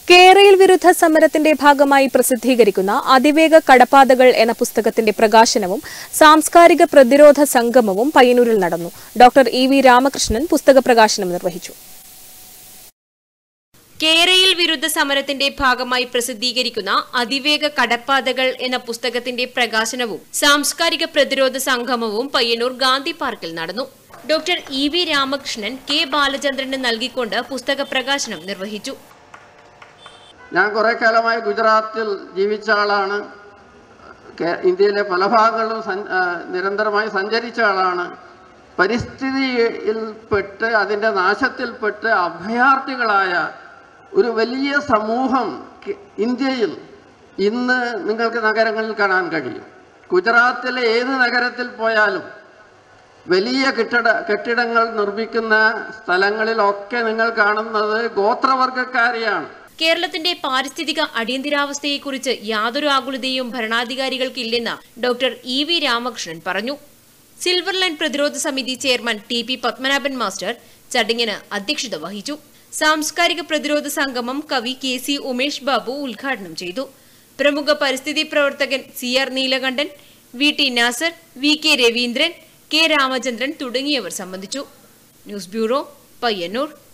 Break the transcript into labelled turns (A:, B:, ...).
A: കേരയിൽ വിരുദ്ധ സമരത്തിന്റെ ഭാഗമായി പ്രസിദ്ധീകരിക്കുന്ന അതിവേഗ കടപ്പാതകൾ എന്ന പുസ്തകത്തിന്റെ പ്രകാശനവും സാംസ്കാരിക പ്രതിരോധ സംഗമവും പയ്യന്നൂരിൽ നടന്നു ഡോക്ടർ ഇ വി രാമകൃഷ്ണൻ പുസ്തക പ്രകാശനം നിർവഹിച്ചു
B: കേരയിൽ വിരുദ്ധ സമരത്തിന്റെ ഭാഗമായി പ്രസിദ്ധീകരിക്കുന്ന അതിവേഗ കടപ്പാതകൾ എന്ന പുസ്തകത്തിന്റെ പ്രകാശനവും സാംസ്കാരിക പ്രതിരോധ സംഗമവും പയ്യന്നൂർ ഗാന്ധി പാർക്കിൽ നടന്നു doctor E V Ramakrishnan K ബാലചന്ദ്രന് നൽകിക്കൊണ്ട് പുസ്തക പ്രകാശനം നിർവഹിച്ചു
C: ഞാൻ കുറേ കാലമായി ഗുജറാത്തിൽ ജീവിച്ച ആളാണ് കേ- ഇന്ത്യയിലെ പല ഭാഗങ്ങളിലും സഞ്ച- ആ, നിരന്തരമായി സഞ്ചരിച്ച ആളാണ് പരിസ്ഥിതിയിൽ പെട്ട് അതിൻ്റെ നാശത്തിൽപ്പെട്ട് അഭയാർത്ഥികളായ ഒരു വലിയ സമൂഹം കെ- ഇന്ത്യയിൽ ഇന്ന് നിങ്ങൾക്ക് നഗരങ്ങളിൽ കാണാൻ കഴിയും ഗുജറാത്തിലെ ഏത് നഗരത്തിൽ പോയാലും വലിയ കെട്ടിട കെട്ടിടങ്ങൾ നിർമ്മിക്കുന്ന സ്ഥലങ്ങളിലൊക്കെ നിങ്ങൾ കാണുന്നത് ഗോത്രവർഗക്കാരെയാണ്
B: കേരളത്തിന്റെ പാരിസ്ഥിതിക അടിയന്തരാവസ്ഥയെക്കുറിച്ച് യാതൊരു ആകുലതയും ഭരണാധികാരികൾക്കില്ലെന്ന് ഡോക്ടർ ഇ വി രാമകൃഷ്ണൻ പറഞ്ഞു സിൽവർ ലൈൻ പ്രതിരോധ സമിതി chairman T P Padmanabhan master ചടങ്ങിന് അധ്യക്ഷത വഹിച്ചു സാംസ്കാരിക പ്രതിരോധ സംഗമം കവി കെ സി ഉമേഷ് ബാബു ഉദ്ഘാടനം ചെയ്തു പ്രമുഖ പരിസ്ഥിതി പ്രവർത്തകൻ C R Neelakantan V T Nasar V K Raveendran K Ramachandran തുടങ്ങിയവർ സംബന്ധിച്ചു ന്യൂസ് ബ്യൂറോ പയ്യന്നൂർ